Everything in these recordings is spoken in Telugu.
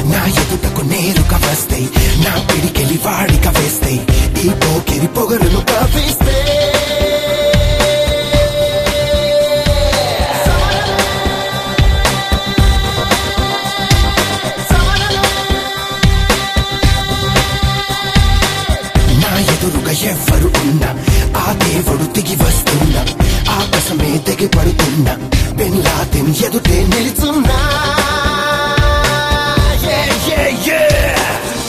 నా ఎదుటకు నేరుగా వస్తాయి నా పిడికెలి వాడిక వేస్తాయి ఈ పోకిరి పొగరును కవిస్తే నా ఎదురుగా ఎవ్వరు ఉన్నా ఆ దేవుడు దిగి వస్తున్నా ఆకాశమే దిగి పడుతున్నా పెన్లాతిని ఎదుటే నిలుచున్నా Yeah, yeah, yeah.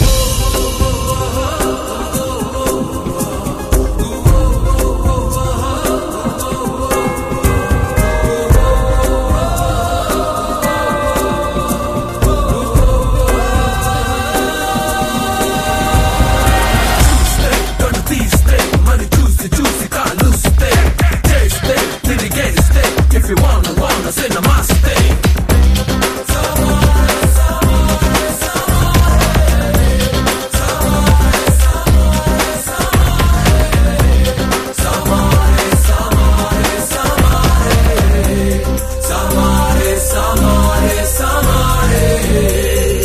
Gonna feast it, money juicy, juicy, can't lose it. Taste it, till you get it. If you wanna, wanna, say namaste. Samare, samare, samare.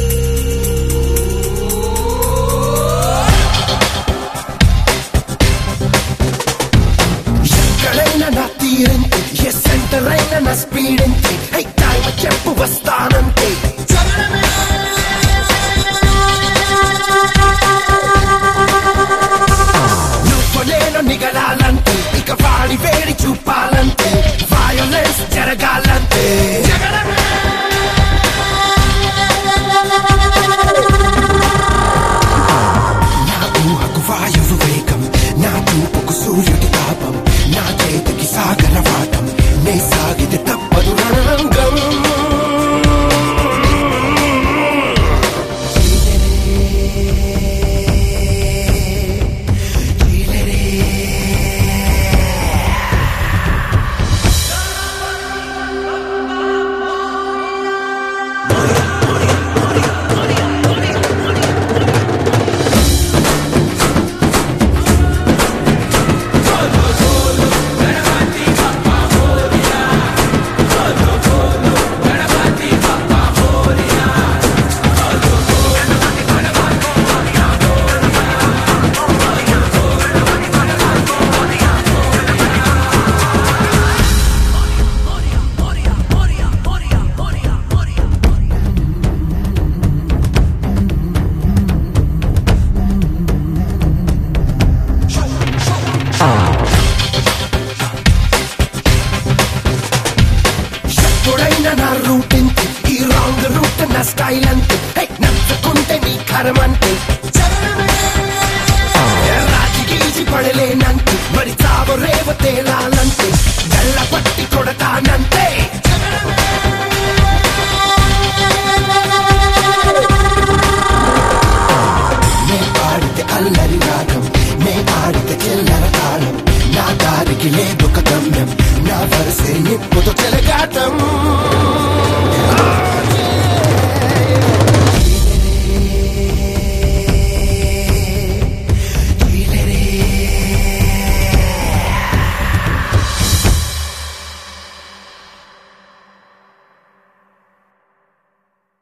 ఎక్కడైనా నా తీరంతే ఏ సెంటర్ అయినా నా స్పీడ్ అంతే హై టైం చెప్పు వస్తానంతే నువ్వు నేను నిగలాలంటే ఇక వాడి వేడి చూపాలంటే వయోలెన్స్ జరగాలంటే నా ఊహకు వాయువు వేగం నా చూపుకు సూర్యుడి తాపం నా చేతికి సాగర వాటం నే సాగితే తప్పదు రణరంగం ఎప్పుడైనా నా రూట్ ఇంతే ఈ రాంగ్ రూట్ నా స్టైల్ అంతే హై, నచ్చుకుంటే నీ కరమంతే రాజి గీచి పడలేనంతే మరి చావు రేవ తేలాలంతే గల్ల పట్టి కొడతానంతే నే పాడితే అల్లరి రాగం నే ఆడితే చిల్లర తాళం నా దారికి లేదు